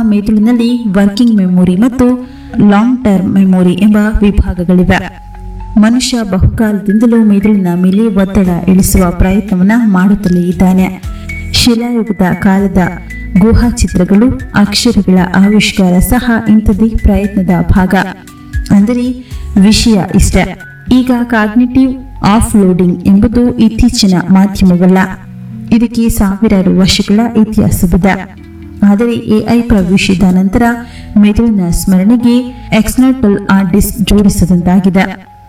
ಮೆದುಳಿನಲ್ಲಿ working memory ಮತ್ತು long term memory ಎಂಬ ವಿಭಾಗಗಳಿವೆ ಮನುಷ್ಯ ಬಹುಕಾಲದಿಂದಲೂ ಮೆದುಳಿನ ಮೇಲೆ ಒತ್ತಡ ಇಳಿಸುವ ಪ್ರಯತ್ನವನ್ನ ಮಾಡುತ್ತಲೇ ಇದ್ದಾನೆ ಶಿಲಾಯುಗದ ಕಾಲದ ಗುಹಾ ಚಿತ್ರಗಳು ಅಕ್ಷರಗಳ ಆವಿಷ್ಕಾರ ಸಹ ಇಂಥದೇ ಪ್ರಯತ್ನದ ಭಾಗ ಅಂದರೆ ವಿಷಯ ಇಷ್ಟ ಈಗ ಕಾಗ್ನಿಟಿವ್ ಆಫ್ ಲೋಡಿಂಗ್ ಎಂಬುದು ಇತ್ತೀಚಿನ ಮಾಧ್ಯಮವಲ್ಲ ಇದಕ್ಕೆ ಸಾವಿರಾರು ವರ್ಷಗಳ ಇತಿಹಾಸವಿದೆ ಆದರೆ ಎಐ ಪ್ರವೇಶಿಸಿದ ನಂತರ ಮೆದುಳಿನ ಸ್ಮರಣೆಗೆ ಎಕ್ಸ್ಟರ್ನಲ್ ಹಾರ್ಡ್ ಡಿಸ್ಕ್ ಜೋಡಿಸದಂತಾಗಿದೆ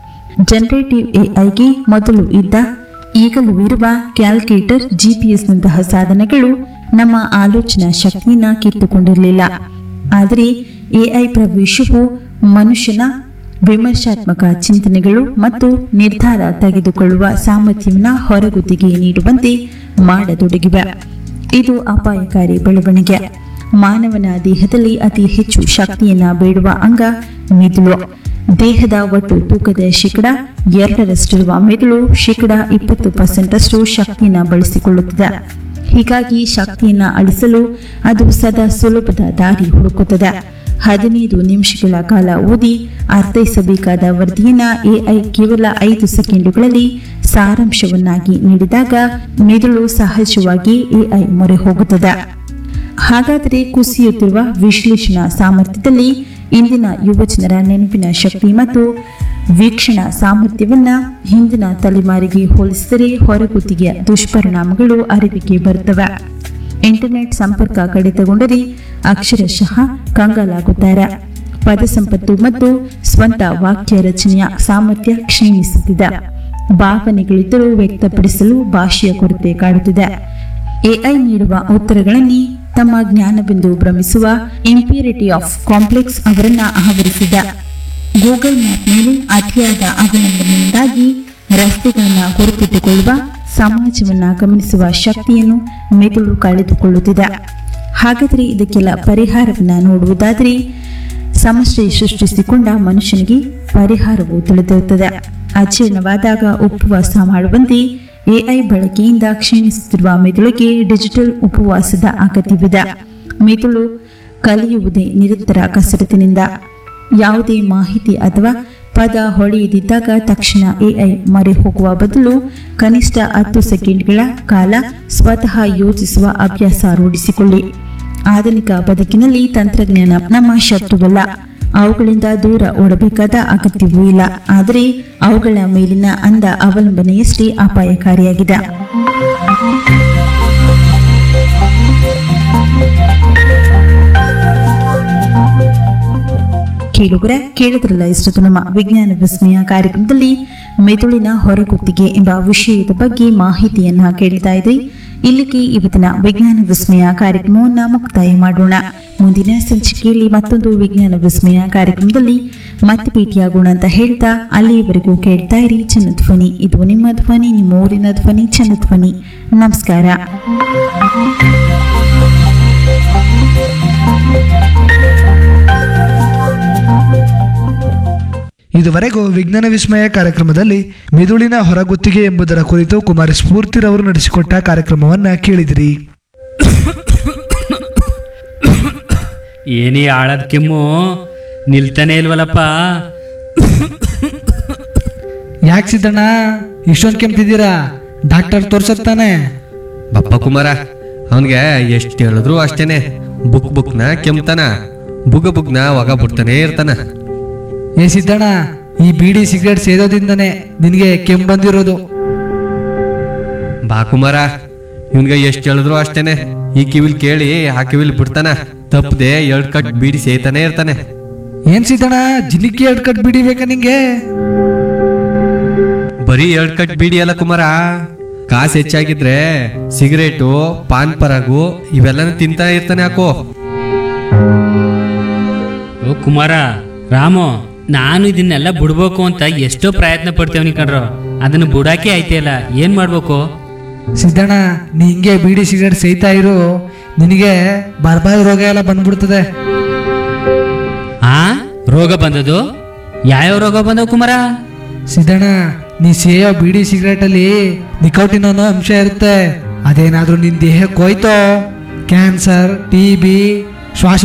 ಜನರೇಟಿವ್ ಎಐಗೆ ಮೊದಲು ಇದ್ದ ಈಗಲೂ ಇರುವ ಕ್ಯಾಲ್ಕುಲೇಟರ್ ಜಿಪಿಎಸ್ನಂತಹ ಸಾಧನಗಳು ನಮ್ಮ ಆಲೋಚನಾ ಶಕ್ತಿಯನ್ನ ಕಿತ್ತುಕೊಂಡಿರಲಿಲ್ಲ ಆದರೆ ಎಐ ಪ್ರವೇಶವು ಮನುಷ್ಯನ ವಿಮರ್ಶಾತ್ಮಕ ಚಿಂತನೆಗಳು ಮತ್ತು ನಿರ್ಧಾರ ತೆಗೆದುಕೊಳ್ಳುವ ಸಾಮರ್ಥ್ಯವನ್ನು ಹೊರಗುತ್ತಿಗೆ ನೀಡುವಂತೆ ಮಾಡತೊಡಗಿವೆ ಇದು ಅಪಾಯಕಾರಿ ಬೆಳವಣಿಗೆ ಮಾನವನ ದೇಹದಲ್ಲಿ ಅತಿ ಹೆಚ್ಚು ಶಕ್ತಿಯನ್ನ ಬೇಡುವ ಅಂಗ ಮೆದುಳು ದೇಹದ ಒಟ್ಟು ತೂಕದ ಶೇಕಡ ಎರಡರಷ್ಟಿರುವ ಮೆದುಳು ಶೇಕಡ ಇಪ್ಪತ್ತು ಪರ್ಸೆಂಟ್ ಅಷ್ಟು ಶಕ್ತಿಯನ್ನ ಬಳಸಿಕೊಳ್ಳುತ್ತದೆ ಹೀಗಾಗಿ ಶಕ್ತಿಯನ್ನ ಅಳಿಸಲು ಅದು ಸದಾ ಸುಲಭದ ದಾರಿ ಹುಡುಕುತ್ತದೆ ಹದಿನೈದು ನಿಮಿಷಗಳ ಕಾಲ ಓದಿ ಅರ್ಥೈಸಬೇಕಾದ ವರದಿಯನ್ನ ಎಐ ಕೇವಲ ಐದು ಸೆಕೆಂಡುಗಳಲ್ಲಿ ಸಾರಾಂಶವನ್ನಾಗಿ ನೀಡಿದಾಗ ಮೆದುಳು ಸಹಜವಾಗಿ ಎಐ ಮೊರೆ ಹೋಗುತ್ತದೆ ಹಾಗಾದರೆ ಕುಸಿಯುತ್ತಿರುವ ವಿಶ್ಲೇಷಣಾ ಸಾಮರ್ಥ್ಯದಲ್ಲಿ ಇಂದಿನ ಯುವಜನರ ನೆನಪಿನ ಶಕ್ತಿ ಮತ್ತು ವೀಕ್ಷಣಾ ಸಾಮರ್ಥ್ಯವನ್ನ ಹಿಂದಿನ ತಲೆಮಾರಿಗೆ ಹೋಲಿಸಿದರೆ ಹೊರಗುತ್ತಿಗೆಯ ದುಷ್ಪರಿಣಾಮಗಳು ಅರಿವಿಗೆ ಬರುತ್ತವೆ ಇಂಟರ್ನೆಟ್ ಸಂಪರ್ಕ ಕಡಿತಗೊಂಡರೆ ಅಕ್ಷರಶಃ ಕಂಗಾಲಾಗುತ್ತಾರೆ ಪದ ಸಂಪತ್ತು ಮತ್ತು ಸ್ವಂತ ವಾಕ್ಯ ರಚನೆಯ ಸಾಮರ್ಥ್ಯ ಕ್ಷೀಣಿಸುತ್ತಿದೆ ಭಾವನೆಗಳಿದ್ದರೂ ವ್ಯಕ್ತಪಡಿಸಲು ಭಾಷೆಯ ಕೊರತೆ ಕಾಡುತ್ತಿದೆ ಎಐ ನೀಡುವ ಉತ್ತರಗಳಲ್ಲಿ ತಮ್ಮ ಜ್ಞಾನವೆಂದು ಭ್ರಮಿಸುವ ಇಂಪ್ಯೂರಿಟಿ ಆಫ್ ಕಾಂಪ್ಲೆಕ್ಸ್ ಅವರನ್ನ ಆವರಿಸಿದ ಗೂಗಲ್ ಮ್ಯಾಪ್ ಮೇಲೆ ಅತಿಯಾದ ಅವಲಂಬನೆಯಿಂದಾಗಿ ರಸ್ತೆಗಳನ್ನ ಗುರುತಿಟ್ಟುಕೊಳ್ಳುವ ಸಮಾಜವನ್ನ ಗಮನಿಸುವ ಶಕ್ತಿಯನ್ನು ಮೆದುಳು ಕಳೆದುಕೊಳ್ಳುತ್ತಿದೆ ಹಾಗಾದರೆ ಇದಕ್ಕೆಲ್ಲ ಪರಿಹಾರವನ್ನ ನೋಡುವುದಾದರೆ ಸಮಸ್ಯೆ ಸೃಷ್ಟಿಸಿಕೊಂಡ ಮನುಷ್ಯನಿಗೆ ಪರಿಹಾರವು ತಿಳಿದಿರುತ್ತದೆ ಅಜೀರ್ಣವಾದಾಗ ಉಪವಾಸ ಮಾಡುವಂತೆ ಎಐ ಬಳಕೆಯಿಂದ ಕ್ಷೀಣಿಸುತ್ತಿರುವ ಮೆದುಳಿಗೆ ಡಿಜಿಟಲ್ ಉಪವಾಸದ ಅಗತ್ಯವಿದೆ ಮೆದುಳು ಕಲಿಯುವುದೇ ನಿರಂತರ ಕಸರತ್ತಿನಿಂದ ಯಾವುದೇ ಮಾಹಿತಿ ಅಥವಾ ಪದ ಹೊಳೆಯದಿದ್ದಾಗ ತಕ್ಷಣ ಎಐ ಮರೆ ಹೋಗುವ ಬದಲು ಕನಿಷ್ಠ ಹತ್ತು ಸೆಕೆಂಡ್ಗಳ ಕಾಲ ಸ್ವತಃ ಯೋಚಿಸುವ ಅಭ್ಯಾಸ ರೂಢಿಸಿಕೊಳ್ಳಿ ಆಧುನಿಕ ಬದುಕಿನಲ್ಲಿ ತಂತ್ರಜ್ಞಾನ ನಮ್ಮ ಶತ್ರುವಲ್ಲ ಅವುಗಳಿಂದ ದೂರ ಓಡಬೇಕಾದ ಅಗತ್ಯವೂ ಇಲ್ಲ ಆದರೆ ಅವುಗಳ ಮೇಲಿನ ಅಂದ ಅವಲಂಬನೆಯಷ್ಟೇ ಅಪಾಯಕಾರಿಯಾಗಿದೆ ಕೇಳುಗರೆ ಕೇಳಿದ್ರಲ್ಲ ಇಷ್ಟೊತ್ತು ನಮ್ಮ ವಿಜ್ಞಾನ ವಿಸ್ಮಯ ಕಾರ್ಯಕ್ರಮದಲ್ಲಿ ಮೆದುಳಿನ ಹೊರಗುತ್ತಿಗೆ ಎಂಬ ವಿಷಯದ ಬಗ್ಗೆ ಮಾಹಿತಿಯನ್ನ ಕೇಳ್ತಾ ಇದ್ರಿ ಇಲ್ಲಿಗೆ ಇವತ್ತಿನ ವಿಜ್ಞಾನ ವಿಸ್ಮಯ ಕಾರ್ಯಕ್ರಮವನ್ನ ಮುಕ್ತಾಯ ಮಾಡೋಣ ಮುಂದಿನ ಸಂಚಿಕೆಯಲ್ಲಿ ಮತ್ತೊಂದು ವಿಜ್ಞಾನ ವಿಸ್ಮಯ ಕಾರ್ಯಕ್ರಮದಲ್ಲಿ ಮತ್ತೆ ಭೇಟಿಯಾಗೋಣ ಅಂತ ಹೇಳ್ತಾ ಅಲ್ಲಿಯವರೆಗೂ ಕೇಳ್ತಾ ಇರಿ ಚನ್ನಧ್ವನಿ ಇದು ನಿಮ್ಮ ಧ್ವನಿ ನಿಮ್ಮ ಊರಿನ ಧ್ವನಿ ಚನ್ನಧ್ವನಿ ನಮಸ್ಕಾರ ಇದುವರೆಗೂ ವಿಜ್ಞಾನ ವಿಸ್ಮಯ ಕಾರ್ಯಕ್ರಮದಲ್ಲಿ ಮಿದುಳಿನ ಹೊರಗುತ್ತಿಗೆ ಎಂಬುದರ ಕುರಿತು ಕುಮಾರಿ ಸ್ಫೂರ್ತಿರವರು ನಡೆಸಿಕೊಟ್ಟ ಕಾರ್ಯಕ್ರಮವನ್ನ ಕೇಳಿದಿರಿ ಏನೇ ಆಳದ ಕೆಮ್ಮು ನಿಲ್ತಾನೆ ಇಲ್ವಲ್ಲಪ್ಪ ಯಾಕೆ ಸಿದ್ದಣ್ಣ ಇಷ್ಟೊಂದು ಕೆಮ್ತಿದ್ದೀರಾ ಡಾಕ್ಟರ್ ತೋರ್ಸತ್ತಾನೆ ಬಪ್ಪ ಕುಮಾರ ಅವನ್ಗೆ ಎಷ್ಟು ಹೇಳಿದ್ರು ಅಷ್ಟೇನೆ ಬುಕ್ ಬುಕ್ನ ಕೆಮ್ತಾನ ಬುಗ ಬುಗ್ನ ಒಗ ಬಿಡ್ತಾನೆ ಇರ್ತಾನ ಏ ಸಿದ್ದಣ್ಣ ಈ ಬೀಡಿ ಸಿಗರೇಟ್ ಸೇದೋದಿಂದನೇ ನಿನಗೆ ಕೆಮ್ಮು ಬಂದಿರೋದು ಬಾ ಕುಮಾರ ಇವನ್ಗೆ ಎಷ್ಟು ಹೇಳಿದ್ರು ಅಷ್ಟೇನೆ ಈ ಕಿವಿಲ್ ಕೇಳಿ ಆ ಕಿವಿಲ್ ಬಿಡ್ತಾನ ತಪ್ಪದೆ ಎರಡ್ ಕಟ್ ಬೀಡಿ ಸೇತಾನೆ ಇರ್ತಾನೆ ಏನ್ ಸಿದ್ದಣ್ಣ ಜಿಲಿಕಿ ಎರಡು ಕಟ್ ಬೀಡಿ ಬೇಕಾ ನಿಂಗೆ ಬರೀ ಎರಡ್ ಕಟ್ ಬೀಡಿ ಅಲ್ಲ ಕುಮಾರ ಕಾಸು ಹೆಚ್ಚಾಗಿದ್ರೆ ಸಿಗರೇಟು ಪಾನ್ ಪರಾಗು ಇವೆಲ್ಲನೂ ತಿಂತಾ ಇರ್ತಾನೆ ಹಾಕೋ ಓ ಕುಮಾರ ರಾಮು ನಾನು ಇದನ್ನೆಲ್ಲ ಬಿಡ್ಬೇಕು ಅಂತ ಎಷ್ಟೋ ಪ್ರಯತ್ನ ಪಡ್ತೇವನಿ ಕಣ್ರು ಅದನ್ನ ಬಿಡಾಕೆ ಆಯ್ತಿಲ್ಲ ಏನ್ ಮಾಡ್ಬೇಕು ಸಿದ್ದಣ್ಣ ನೀ ಹಿಂಗೆ ಬೀಡಿ ಸಿಗರೇಟ್ ಸೇಯ್ತಾ ಇರು ನಿನಗೆ ಬರ್ಬಾದ್ ರೋಗ ಎಲ್ಲ ಬಂದ್ಬಿಡ್ತದೆ ಆ ರೋಗ ಬಂದದು ಯಾವ್ಯಾವ ರೋಗ ಬಂದವು ಕುಮಾರ ಸಿದ್ದಣ್ಣ ನೀ ಸೇಯೋ ಬೀಡಿ ಸಿಗರೇಟ್ ಅಲ್ಲಿ ನಿಕೋಟಿನ್ ಅನ್ನೋ ಅಂಶ ಇರುತ್ತೆ ಅದೇನಾದ್ರೂ ನಿನ್ ದೇಹಕ್ಕೆ ಹೋಯ್ತೋ ಕ್ಯಾನ್ಸರ್ ಟಿ ಬಿ ಶ್ವಾಸ